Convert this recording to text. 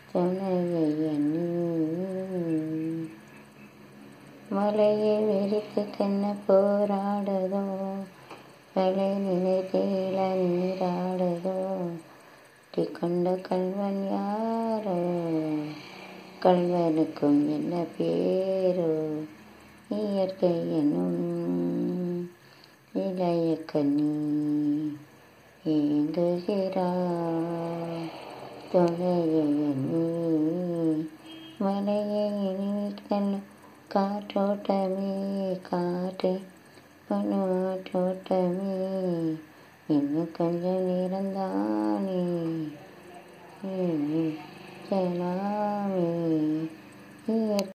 துணையை எண்ணி மலையை வெறித்து தென்ன போராடுதோ வலை நினைத்தீழ நீராடுதோ கொண்ட கல்வன் யாரோ கல்வனுக்கும் என்ன பேரோ இயற்கை என்னும் இளைய கண்ணி ஏங்குகிறார் துணையை எண்ணி மலையை எண்ணிக்கண் காற்றோட்டமே காற்றே பனோட்டோட்டமே இன்னும் கொஞ்சம் நேரம்தானே செலாமே